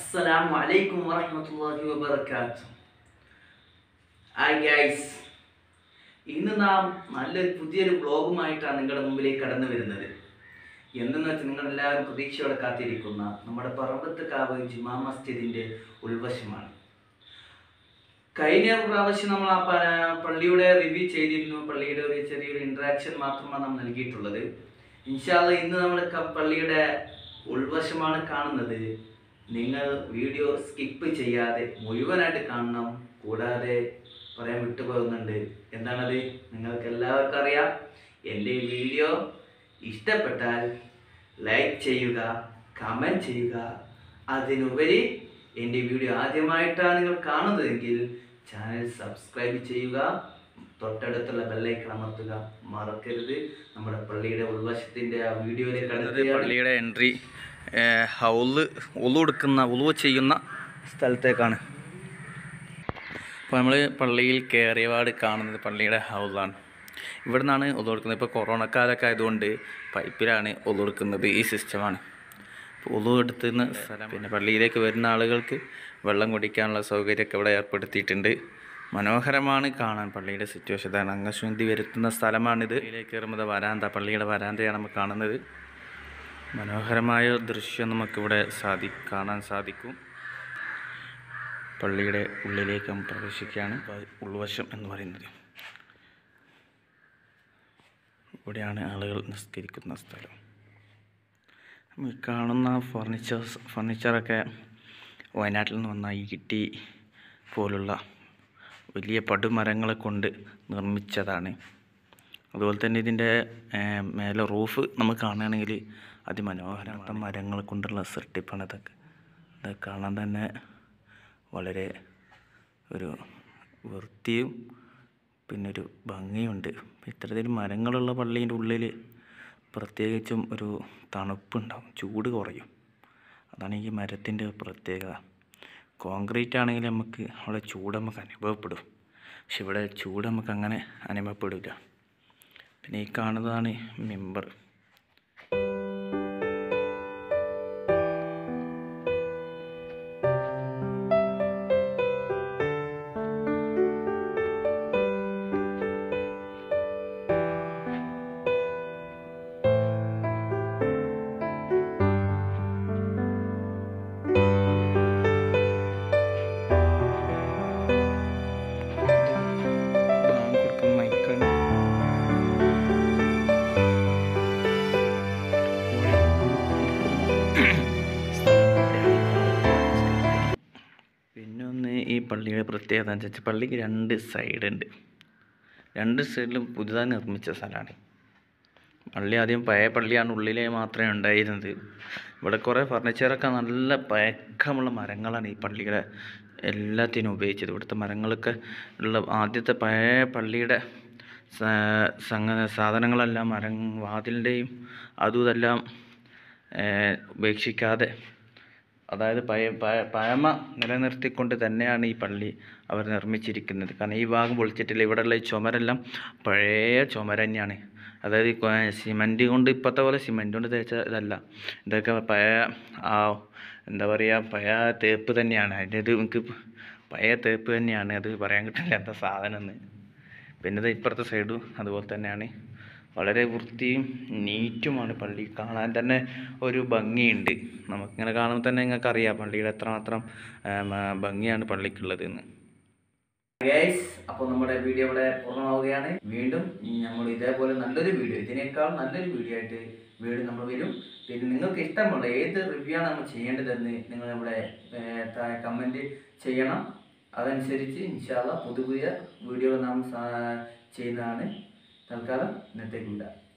അസ്സലാമു അലൈക്കും വറഹ്മത്തുള്ളാഹി വബറകാതുഹു ഹായ് ഗൈസ് ഇന്ന് നാം നല്ലൊരു പുതിയൊരു ബ്ലോഗുമായിട്ടാണ് നിങ്ങളുടെ മുമ്പിലേക്ക് കടന്നു വരുന്നത് എന്തെന്ന് വെച്ചാൽ നിങ്ങളെല്ലാവരും പ്രതീക്ഷയോടെ കാത്തിരിക്കുന്ന നമ്മുടെ പറമ്പത്ത് കാവ് ജുമാ മസ്ജിദിൻ്റെ ഉൾവശമാണ് കഴിഞ്ഞ പ്രാവശ്യം നമ്മൾ ആ പ- പള്ളിയുടെ റിവ്യൂ ചെയ്തിരുന്നു പള്ളിയുടെ ഒരു ചെറിയൊരു ഇൻട്രാക്ഷൻ മാത്രമാണ് നാം നൽകിയിട്ടുള്ളത് ഇൻഷാല്ല ഇന്ന് നമ്മൾ ക- പള്ളിയുടെ ഉൾവശമാണ് കാണുന്നത് നിങ്ങൾ വീഡിയോ സ്കിപ്പ് ചെയ്യാതെ മുഴുവനായിട്ട് കാണണം കൂടാതെ പറയാൻ വിട്ടുപോകുന്നുണ്ട് എന്താണത് നിങ്ങൾക്ക് എല്ലാവർക്കും അറിയാം എൻ്റെ ഈ വീഡിയോ ഇഷ്ടപ്പെട്ടാൽ ലൈക്ക് ചെയ്യുക കമൻറ്റ് ചെയ്യുക അതിനുപരി എൻ്റെ വീഡിയോ ആദ്യമായിട്ടാണ് നിങ്ങൾ കാണുന്നതെങ്കിൽ ചാനൽ സബ്സ്ക്രൈബ് ചെയ്യുക തൊട്ടടുത്തുള്ള ബെല്ലൈക്കൺ അമർത്തുക മറക്കരുത് നമ്മുടെ പള്ളിയുടെ ഉൾവശത്തിൻ്റെ ആ വീഡിയോയിലേക്ക് അടുത്തത് അടുത്ത് പള്ളിയുടെ എൻട്രി ഹൗല് ഉളു എടുക്കുന്ന ഉളുവ ചെയ്യുന്ന സ്ഥലത്തേക്കാണ് അപ്പോൾ നമ്മൾ പള്ളിയിൽ കയറിയപാട് കാണുന്നത് പള്ളിയുടെ ഹൗലാണ് ഇവിടെ നിന്നാണ് ഒതു കൊടുക്കുന്നത് ഇപ്പോൾ കൊറോണ കാലമൊക്കെ ആയതുകൊണ്ട് പൈപ്പിലാണ് ഒതു കൊടുക്കുന്നത് ഈ സിസ്റ്റമാണ് അപ്പോൾ ഒതു എടുത്തുന്ന സ്ഥലം പിന്നെ പള്ളിയിലേക്ക് വരുന്ന ആളുകൾക്ക് വെള്ളം കുടിക്കാനുള്ള സൗകര്യമൊക്കെ ഇവിടെ ഏർപ്പെടുത്തിയിട്ടുണ്ട് മനോഹരമാണ് കാണാൻ പള്ളിയുടെ സിറ്റുവേഷൻ ഇതാണ് അംഗശുദ്ധി വരുത്തുന്ന സ്ഥലമാണിത് പള്ളിയിലേക്ക് കയറുമ്പോൾ വരാന്ത പള്ളിയുടെ വരാന്തയാണ് നമ്മൾ കാണുന്നത് മനോഹരമായ ദൃശ്യം നമുക്കിവിടെ സാധി കാണാൻ സാധിക്കും പള്ളിയുടെ ഉള്ളിലേക്ക് നമ്മൾ പ്രവേശിക്കുകയാണ് പ- ഉൾവശം എന്ന് പറയുന്നത് ഇവിടെയാണ് ആളുകൾ നിസ്കരിക്കുന്ന സ്ഥലം നമ്മൾ കാണുന്ന ഫർണിച്ചേഴ്സ് ഫർണിച്ചറൊക്കെ വയനാട്ടിൽ നിന്ന് വന്ന ഈട്ടി പോലുള്ള വലിയ പടുമരങ്ങളെ കൊണ്ട് നിർമ്മിച്ചതാണ് അതുപോലെ തന്നെ ഇതിൻ്റെ ഏർ, മേലെ റൂഫ് നമുക്ക് കാണുകയാണെങ്കിൽ അതിമനോഹരമായ മരങ്ങൾ കൊണ്ടുള്ള സൃഷ്ടിപ്പാണ് ഇതൊക്കെ ഇത് കാണാൻ തന്നെ വളരെ ഒരു വൃത്തിയും പിന്നെ ഒരു ഭംഗിയുണ്ട് ഇത്തരത്തിൽ മരങ്ങളുള്ള പള്ളീൻ്റെ ഉള്ളിൽ പ്രത്യേകിച്ചും ഒരു തണുപ്പുണ്ടാവും ചൂട് കുറയും അതാണ് ഈ മരത്തിൻ്റെ പ്രത്യേകത കോൺക്രീറ്റ് ആണെങ്കിൽ നമുക്ക് അവിടെ ചൂട് നമുക്ക് അനുഭവപ്പെടും പക്ഷെ ഇവിടെ ചൂട് നമുക്ക് അങ്ങനെ അനുഭവപ്പെടില്ല പിന്നെ ഈ കാണുന്നതാണ് മെമ്പർ ബാങ്ക് കൊടുക്കുന്ന മൈക്കാണ് പിന്നെ ഒന്ന് ഈ പള്ളിയുടെ പ്രത്യേകത എന്ന് വെച്ചാൽ പള്ളിക്ക് രണ്ട് സൈഡ് ഉണ്ട് രണ്ട് സൈഡിലും പുതുതായി നിർമ്മിച്ച സ്ഥലമാണ് പള്ളി ആദ്യം പഴയ പള്ളിയാണ് ഉള്ളിലെ മാത്രമേ ഉണ്ടായിരുന്നത് ഇവിടെ കുറേ ഫർണിച്ചറൊക്കെ നല്ല പഴക്കമുള്ള മരങ്ങളാണ് ഈ പള്ളിയുടെ എല്ലാത്തിനും ഉപയോഗിച്ചത് ഇവിടുത്തെ മരങ്ങളൊക്കെ ഉള്ള ആദ്യത്തെ പഴയ പള്ളിയുടെ സ- സംഗ സാധനങ്ങളെല്ലാം മരം വാതിലിൻ്റെയും അതും ഇതെല്ലാം ഏർ, ഉപേക്ഷിക്കാതെ അതായത് പഴയ പഴ- പഴമ നിലനിർത്തിക്കൊണ്ട് തന്നെയാണ് ഈ പള്ളി അവർ നിർമ്മിച്ചിരിക്കുന്നത് കാരണം ഈ ഭാഗം പൊളിച്ചിട്ടില്ല ഇവിടെയുള്ള ഈ ചുമരെല്ലാം പഴയ ചുമര തന്നെയാണ് അതായത് ഈ കൊ- സിമൻറ്റ് കൊണ്ട് ഇപ്പോഴത്തെ പോലെ സിമൻറ്റ് കൊണ്ട് തേച്ച ഇതല്ല ഇതൊക്കെ പഴയ ആ എന്താ പറയുക പഴയ തേപ്പ് തന്നെയാണ് അതിൻ്റെ ഇത് എനിക്ക് പഴയ തേപ്പ് തന്നെയാണ് അത് പറയാൻ കിട്ടില്ല എന്താ സാധനം എന്ന് പിന്നെ ഇത് ഇപ്പുറത്തെ സൈഡും അതുപോലെ തന്നെയാണ് വളരെ വൃത്തിയും നീറ്റുമാണ് പള്ളി കാണാൻ തന്നെ ഒരു ഭംഗിയുണ്ട് നമുക്കിങ്ങനെ കാണുമ്പോൾ തന്നെ നിങ്ങൾക്ക് അറിയാം പള്ളിയുടെ എത്രമാത്രം ആം, ആ, ഭംഗിയാണ് പള്ളിക്കുള്ളത് എന്ന് ഗൈസ് അപ്പോൾ നമ്മുടെ വീഡിയോ ഇവിടെ പൂർണ്ണമാവുകയാണ് വീണ്ടും നമ്മൾ ഇതേപോലെ നല്ലൊരു വീഡിയോ ഇതിനേക്കാൾ നല്ലൊരു വീഡിയോ ആയിട്ട് വീണ്ടും നമ്മൾ വരും പിന്നെ നിങ്ങൾക്ക് ഇഷ്ടമുള്ള ഏത് റിവ്യൂ ആണ് നമ്മൾ ചെയ്യേണ്ടതെന്ന് നിങ്ങൾ നമ്മുടെ ഏർ, താഴെ കമൻറ്റ് ചെയ്യണം അതനുസരിച്ച് ഇൻഷാല്ല പുതിയ പുതിയ വീഡിയോകൾ നാം സാ- ചെയ്യുന്നതാണ് തൽക്കാലം ഇന്നത്തേക്ക് വിടാം